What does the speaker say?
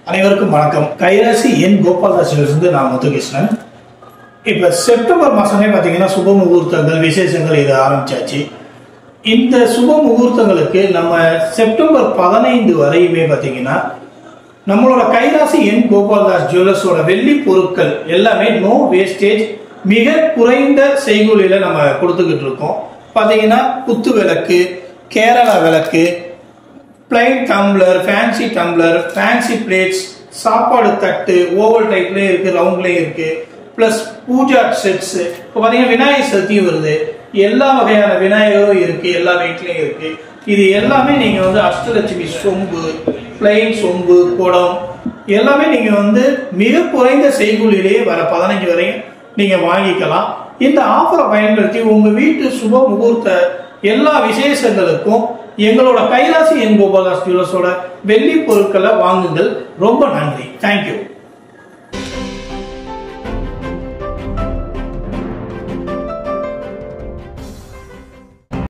அனைவருக்கும் வணக்கம் கைராசி என் கோபாலதாசிலிருந்து நான் முத்துகிருஷ்ணன் இப்போ செப்டம்பர் மாதமே பார்த்தீங்கன்னா சுப முகூர்த்தங்கள் விசேஷங்கள் இது ஆரம்பிச்சாச்சு இந்த சுப முகூர்த்தங்களுக்கு நம்ம செப்டம்பர் பதினைந்து வரையுமே பார்த்தீங்கன்னா நம்மளோட கைராசி என் கோபால்தாஸ் ஜுவல்லர்ஸோட வெள்ளி பொருட்கள் எல்லாமே நோ வேஸ்டேஜ் மிக குறைந்த செய்கூலியில நம்ம கொடுத்துக்கிட்டு இருக்கோம் பார்த்தீங்கன்னா குத்து விளக்கு கேரளா விளக்கு plain tumbler fancy tumbler fancy plates சாப்பாடு தட்டு ஓவல் டைப்லேயும் இருக்குது ரவுண்ட்லேயும் இருக்குது ப்ளஸ் பூஜா செட்ஸ் இப்போ பார்த்தீங்கன்னா விநாயகர் சதுர்த்தியும் வருது எல்லா வகையான விநாயகரும் இருக்குது எல்லா வீட்லேயும் இருக்குது இது எல்லாமே நீங்கள் வந்து அஷ்டலட்சுமி சொம்பு பிளைன் சொம்பு குடம் எல்லாமே நீங்கள் வந்து மிக குறைந்த செய்கூலிலேயே வர பதினஞ்சு வரையும் நீங்கள் வாங்கிக்கலாம் இந்த ஆஃபரை பயன்படுத்தி உங்கள் வீட்டு சுப முகூர்த்த எல்லா விசேஷங்களுக்கும் எங்களோட கைலாசி என் கோபாதாஸ் ஜுவல்லர்ஸோட வெள்ளி பொருட்களை வாங்குங்கள் ரொம்ப நன்றி தேங்க்யூ